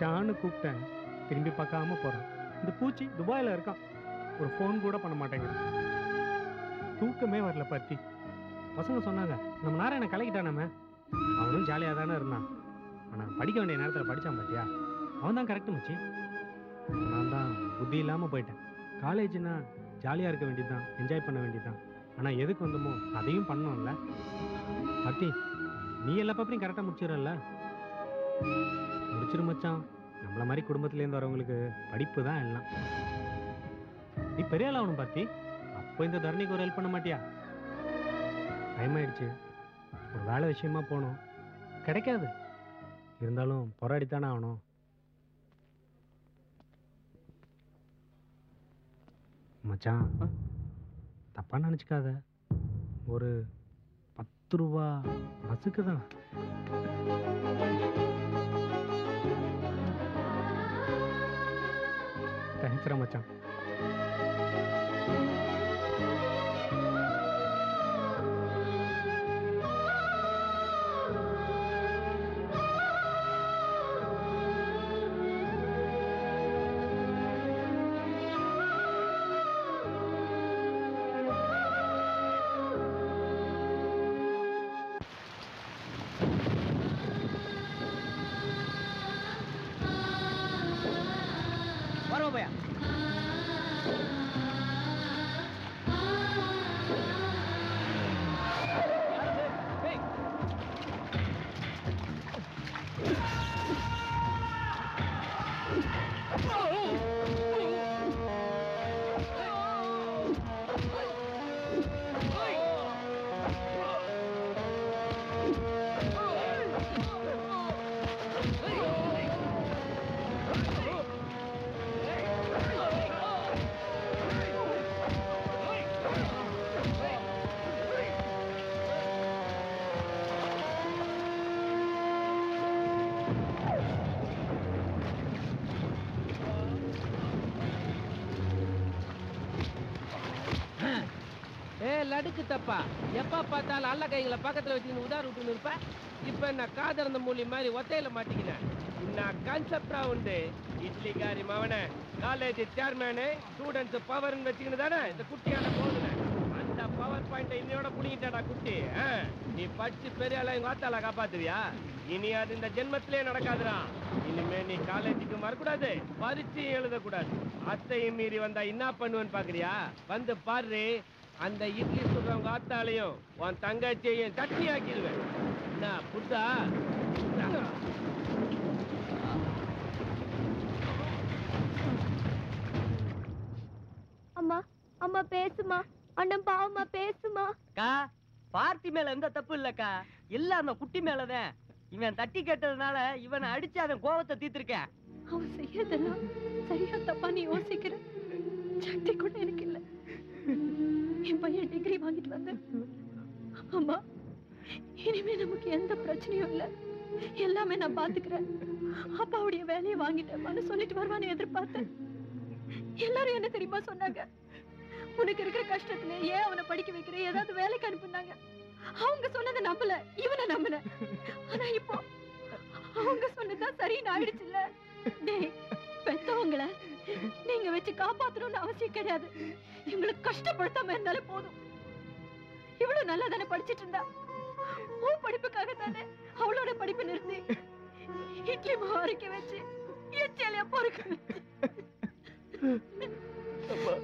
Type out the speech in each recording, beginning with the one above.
மச்சான்னு கூப்பிட்டேன் திரும்பி பார்க்காம போறான் இந்த பூச்சி துபாயில இருக்கான் ஒரு ஃபோன் கூட பண்ண மாட்டேங்குது தூக்கமே வரல பத்தி பசங்க சொன்னாங்க நம்ம நாராயண கலக்கிட்டானாமே அவனும் ஜாலியாக தானே இருந்தான் ஆனால் படிக்க வேண்டிய நேரத்தில் படித்தான் பார்த்தியா அவன் தான் கரெக்டு மச்சி நான் தான் புத்தி இல்லாமல் போயிட்டேன் காலேஜ்னா ஜாலியாக இருக்க வேண்டியதுதான் என்ஜாய் பண்ண வேண்டியதுதான் ஆனால் எதுக்கு வந்தோமோ அதையும் பண்ணோம்ல பத்தி நீ எல்லா பேப்பரையும் கரெக்டாக முடிச்சிடல முடிச்சிரு மச்சான் நம்மள மாதிரி குடும்பத்துலேருந்து வரவங்களுக்கு படிப்பு தான் எல்லாம் நீ பெரிய ஆள் ஆகணும் பாத்தி அப்போ இந்த தரணிக்கு ஒரு ஹெல்ப் பண்ண மாட்டியா டைம் ஆயிடுச்சு ஒரு வேலை விஷயமா போகணும் கிடைக்காது இருந்தாலும் போராடித்தானே ஆகணும் மச்சான் தப்பா நினச்சிக்காத ஒரு பத்து ரூபா பஸ்ஸுக்கு தான் தேங்க்ஸ்ரா மச்சான் வரோம் பையா ஏ லடுக்கு தப்பா எப்ப பார்த்தாலும் அல்ல கைகளை பக்கத்துல வச்சுக்கின்னு உதார் விட்டுன்னு இருப்ப இப்ப என்ன காதறந்த மூலி மாதிரி ஒத்தையில மாட்டிக்கினேன் நான் கான்செப்டா உண்டு இட்லிக்காரி மவன காலேஜ் சேர்மேனு ஸ்டூடெண்ட்ஸ் பவர்னு வச்சுக்கின்னு தானே இந்த குட்டியான போகுதுல அந்த பவர் பாயிண்ட் இன்னையோட புடிங்கிட்டாடா குட்டி ஆ? நீ படிச்சு பெரிய ஆளா எங்க வாத்தால காப்பாத்துவியா இனி அது இந்த ஜென்மத்திலே நடக்காதுடா இனிமே நீ காலேஜுக்கு வரக்கூடாது பரீட்சை எழுதக்கூடாது அத்தையும் மீறி வந்தா என்ன பண்ணுவேன்னு பாக்குறியா வந்து பாரு அந்த இட்லி சுடுறவங்க ஆத்தாலையும் உன் தங்கச்சியையும் சட்னி ஆக்கிடுவேன் என்ன புத்தா அம்மா அம்மா பேசுமா அண்ணன் பாவமா பேசுமா அக்கா பார்த்தி மேல எந்த தப்பு இல்லக்கா எல்லாம் அந்த குட்டி மேலதான் இவன் தட்டி கேட்டதுனால இவனை அடிச்சு அவன் கோவத்தை தீர்த்திருக்கேன் அவன் செய்யறதெல்லாம் சரியா தப்பா நீ யோசிக்கிற சக்தி கூட எனக்கு இல்ல என் பையன் டிகிரி வாங்கிட்டு வந்து அம்மா இனிமே நமக்கு எந்த பிரச்சனையும் இல்ல எல்லாமே நான் பாத்துக்கிறேன் அப்பாவுடைய வேலையை வாங்கிட்டேன்னு சொல்லிட்டு வருவான்னு எதிர்பார்த்தேன் எல்லாரும் என்ன தெரியுமா சொன்னாங்க உனக்கு இருக்கிற கஷ்டத்துல ஏன் அவனை படிக்க வைக்கிற ஏதாவது வேலைக்கு அனுப்புனாங்க அவங்க சொன்னதை நம்பல இவனை நம்பல ஆனா இப்போ அவங்க சொன்னதுதான் சரின்னு ஆயிடுச்சுல்ல டேய் பெத்தவங்கள நீங்க வச்சு காப்பாத்தணும்னு அவசியம் கிடையாது இவங்களுக்கு கஷ்டப்படுத்தாம இருந்தாலே போதும் இவ்வளவு நல்லா தானே படிச்சிட்டு இருந்தா உன் படிப்புக்காக தானே அவளோட படிப்பு நிறுத்தி இட்லி மாவு அரைக்க வச்சு எச்சலையா பொறுக்க வச்சு அம்மா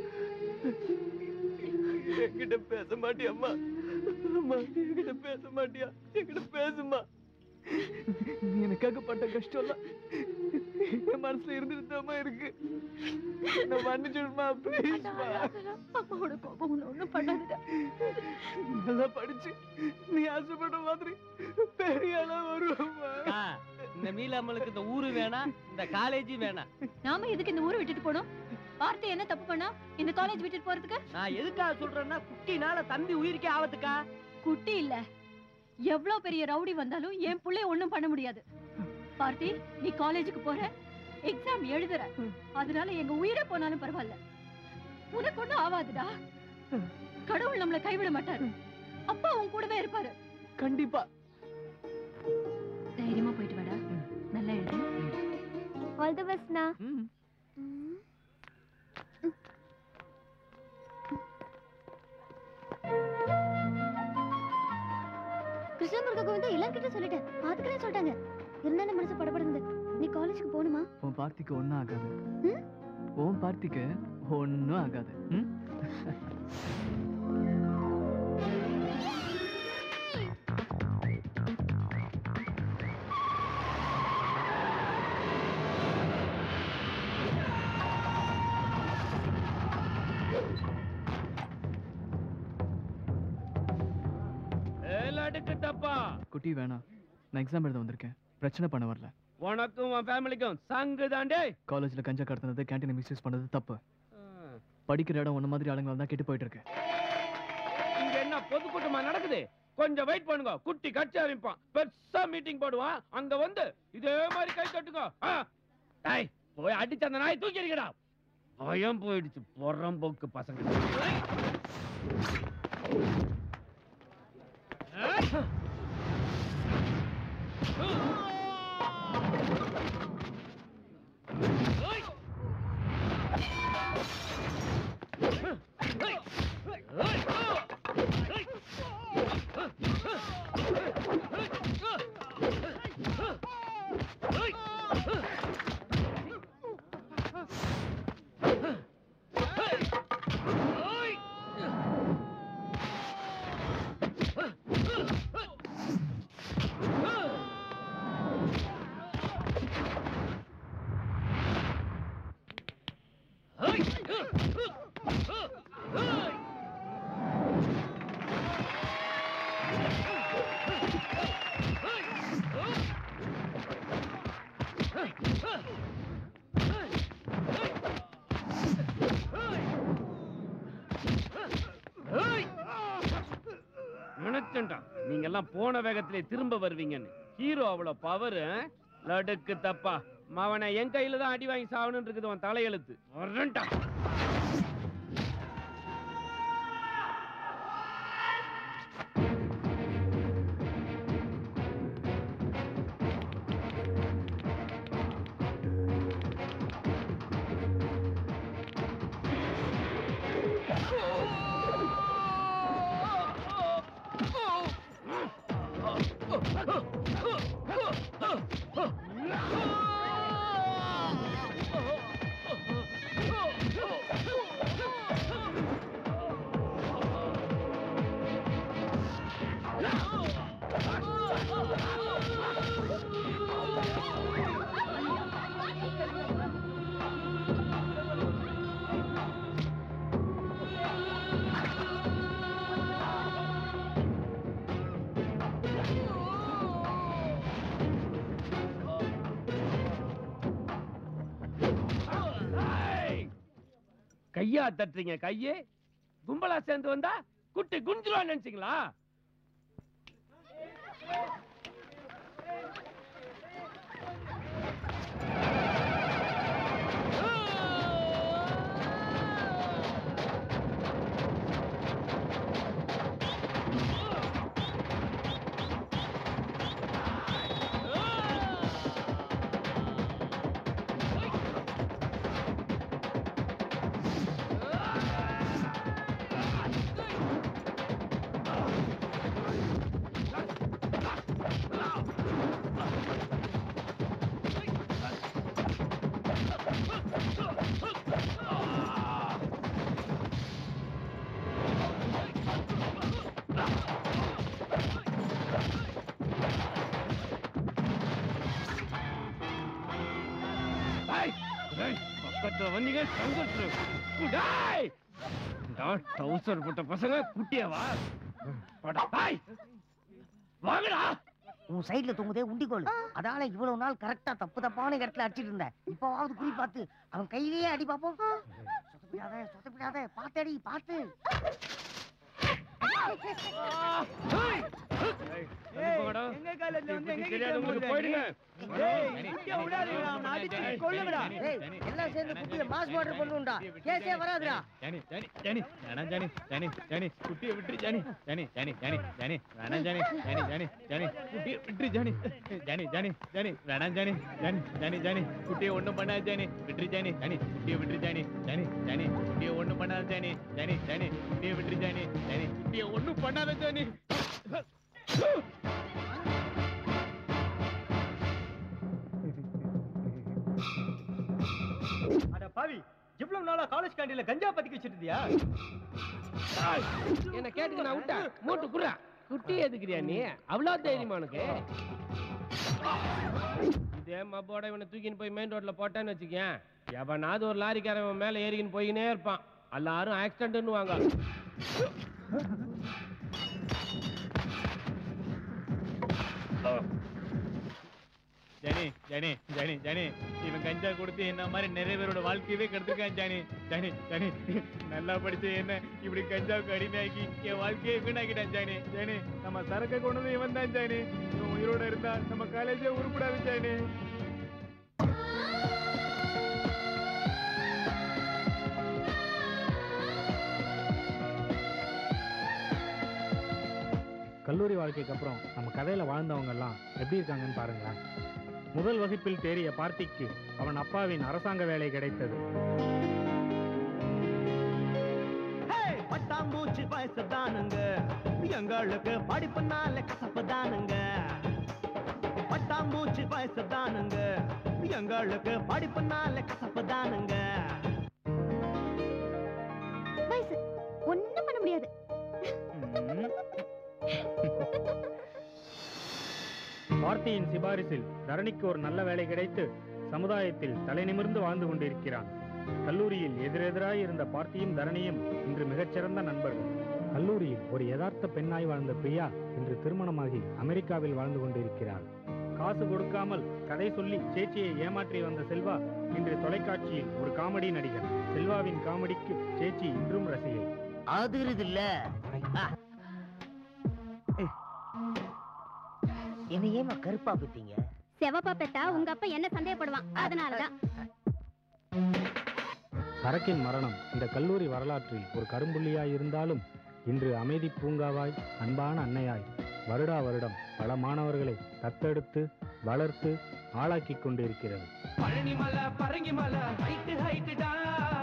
என்கிட்ட பேச மாட்டியா அம்மா அம்மா என்கிட்ட பேச மாட்டியா என்கிட்ட பேசுமா நீ எனக்காக பட்ட கஷ்டம்லாம் என் மனசுல இருந்துட்டுதாம்மா இருக்கு என்ன மன்னிச்சிடுமா ப்ளீஸ்மா அம்மாவோட கோபம் ஒண்ணு ஒண்ணும் பண்ணாதுடா நல்லா படிச்சு நீ ஆசைப்பட்ட மாதிரி பெரிய ஆளா வருவாம்மா இந்த மீலாமலுக்கு இந்த ஊரு வேணாம் இந்த காலேஜும் வேணாம் நாம எதுக்கு இந்த ஊரை விட்டுட்டு போனோம் வார்த்தை என்ன தப்பு பண்ணா இந்த காலேஜ் விட்டுட்டு போறதுக்கு நான் எதுக்காக சொல்றேன்னா குட்டினால தம்பி உயிருக்கே ஆபத்துக்கா குட்டி இல்ல எவ்வளவு பெரிய ரவுடி வந்தாலும் என் புள்ளைய ஒண்ணும் பண்ண முடியாது பார்த்தி நீ காலேஜுக்கு போற எக்ஸாம் எழுதுற அதனால எங்க உயிரே போனாலும் பரவாயில்ல உனக்கு ஒண்ணும் ஆகாதுடா கடவுள் நம்மள கைவிட மாட்டாரு அப்பா உன் கூடவே இருப்பாரு கண்டிப்பா தைரியமா போயிட்டு வாடா நல்லா எழுது ஆல் தி பெஸ்ட்ண்ணா ம் கிருஷ்ணமுருக கோவிந்தா எல்லாம் கிட்ட சொல்லிட்டேன் பாத்துக்கிறேன் சொல்லிட்டாங்க இருந்தாலும் மனசு படபடுங்குது நீ காலேஜுக்கு போகணுமா உன் பார்த்திக்கு ஒன்றும் ஆகாது ம்? உன் பார்த்திக்கு ஒன்றும் ஆகாது ம் ஏ லடுக்கு தப்பா குட்டி வேணாம் நான் எக்ஸாம் எழுத வந்திருக்கேன் பிரச்சனை பண்ண வரல உனக்கும் உன் ஃபேமிலிக்கும் சங்கு தாண்டே காலேஜில் கஞ்சா கடத்தினது கேண்டீனை மிஸ்யூஸ் பண்ணது தப்பு படிக்கிற இடம் உன்ன மாதிரி ஆளுங்களை தான் கெட்டு போயிட்டு இருக்கு இங்க என்ன பொதுக்கூட்டமா நடக்குது கொஞ்சம் வெயிட் பண்ணுங்க குட்டி கட்சி ஆரம்பிப்பான் பெருசா மீட்டிங் போடுவான் அங்க வந்து இதே மாதிரி கை தட்டுங்க ஆ. டேய் போய் அடிச்சு அந்த நாய் தூக்கி அடிக்கடா பயம் போயிடுச்சு பொறம்போக்கு பசங்க நினைச்சேன்டா நீங்க எல்லாம் போன வேகத்திலே திரும்ப வருவீங்கன்னு ஹீரோ அவ்வளவு பவர் லடுக்கு தப்பா மவனை என் கையில தான் அடி வாங்கி சாவணும்னு இருக்குது உன் தலையெழுத்து வரேன்டா ஏய்! கையா தட்டுறீங்க கையே கும்பலா சேர்ந்து வந்தா குட்டி குஞ்சிருவான்னு நினைச்சீங்களா டேய், டேய், பக்கத்துல வந்தீங்க சங்கத்து டேய் டவுசர் போட்ட பசங்க குட்டியவா வாடா, டேய், வாங்கடா உன் சைடுல தொங்குதே உண்டிக்கோல் அதால இவ்வளவு நாள் கரெக்டா தப்பு தப்பான இடத்துல அடிச்சிட்டு இருந்தேன் இப்பவாவது குறி பார்த்து அவன் கையிலேயே அடி பாப்போம் சொதப்பிடாத சொதப்பிடாத பார்த்து அடி பார்த்து டேய், ஏய், போங்கடா. எங்க காலேஜ்ல வந்து எங்க கிட்ட தெரியாது உங்களுக்கு மோதுற போயிடுங்க நீ? ஏய், குட்டியை விடாதீங்கடா, அவனை அடிச்சு கொல்லுங்கடா. ஏய் எல்லாம் சேர்ந்து குட்டியை மாஸ் வாட்டர் பண்ணுண்டா கேஸே வராதுடா ஜானி ஜானி ஜானி வேணாம் ஜானி ஜானி ஜானி குட்டியை விட்டுரு Johnny Johnny Johnny Johnny Johnny வேணாம் ஜானி ஜானி ஜானி ஜானி குட்டியை விட்டுரு ஜானி ஜானி ஜானி ஜானி வேணாம் ஜானி ஜானி ஜானி ஜானி குட்டியை ஒண்ணும் பண்ணாத ஜானி விட்டுரு ஜானி ஜானி குட்டியை விட்டுரு ஜானி ஜானி ஜானி குட்டியை ஒண்ணும் பண்ணாத ஜானி ஜானி ஜானி குட்டியை விட்டுரு ஜானி ஜானி குட்டியை ஒண்ணும் பண்ணாத ஜானி அட பாவி இவ்வளவு நாளா காலேஜ் கேண்டீன்ல கஞ்சா பத்திக்க வச்சிட்டு இருந்தியா என்ன கேட்டுக்கு நான் விட்டேன் மூட்டு குடுறா குட்டி எதுக்குறியா நீ அவ்வளோ தைரியமா உனக்கு இதே மப்போட இவனை தூக்கின்னு போய் மெயின் ரோட்ல போட்டான்னு வச்சுக்கேன் எவனாவது ஒரு லாரிக்காரன் இவன் மேல ஏறிக்கின்னு போயினே இருப்பான் எல்லாரும் ஆக்சிடென்ட்னு வாங்க ஜானி ஜானி ஜானி ஜானி இவன் கஞ்சா கொடுத்து என்ன மாதிரி நிறைய பேரோட வாழ்க்கையவே கெடுத்துருக்கான் ஜானி ஜானி ஜானி நல்லா படிச்ச என்ன இப்படி கஞ்சாவுக்கு அடிமையாக்கி என் வாழ்க்கையை வீணாக்கிட்டான் ஜானி ஜானி நம்ம சரக்க கொண்டது இவன் தான் ஜானி இவன் உயிரோட இருந்தா நம்ம காலேஜே உருப்படாது ஜானி கல்லூரி வாழ்க்கைக்கு அப்புறம் நம்ம கதையில வாழ்ந்தவங்க எல்லாம் எப்படி இருக்காங்கன்னு பாருங்களேன் முதல் வகுப்பில் தேறிய பார்த்திக்கு அவன் அப்பாவின் அரசாங்க வேலை கிடைத்தது பட்டாம்பூச்சி வயசு தானுங்க எங்களுக்கு படிப்புனால கசப்பு தானுங்க பட்டாம்பூச்சி வயசு தானுங்க எங்களுக்கு படிப்புனால கசப்பு தானுங்க வயசு ஒண்ணும் பண்ண முடியாது பார்த்தியின் சிபாரிசில் தரணிக்கு ஒரு நல்ல வேலை கிடைத்து சமுதாயத்தில் தலைநிமிர்ந்து வாழ்ந்து கொண்டிருக்கிறான் கல்லூரியில் எதிரெதிராய் இருந்த பார்த்தியும் தரணியும் இன்று மிகச்சிறந்த நண்பர்கள் கல்லூரியில் ஒரு யதார்த்த பெண்ணாய் வாழ்ந்த பிரியா இன்று திருமணமாகி அமெரிக்காவில் வாழ்ந்து கொண்டிருக்கிறாள் காசு கொடுக்காமல் கதை சொல்லி சேச்சியை ஏமாற்றி வந்த செல்வா இன்று தொலைக்காட்சியில் ஒரு காமெடி நடிகர் செல்வாவின் காமெடிக்கு சேச்சி இன்றும் ரசிகை அதிருது இல்ல என்ன ஏமா கருப்பா பித்தீங்க செவப்பா பெத்தா உங்க அப்பா என்ன சந்தேகப்படுவான் அதனாலதான் சரக்கின் மரணம் இந்த கல்லூரி வரலாற்றில் ஒரு கரும்புள்ளியாய் இருந்தாலும் இன்று அமைதி பூங்காவாய் அன்பான அன்னையாய் வருடா வருடம் பல மாணவர்களை தத்தெடுத்து வளர்த்து ஆளாக்கிக் கொண்டிருக்கிறது பழனி மலை பரங்கி மலை ஹைட்டு ஹைட்டுடா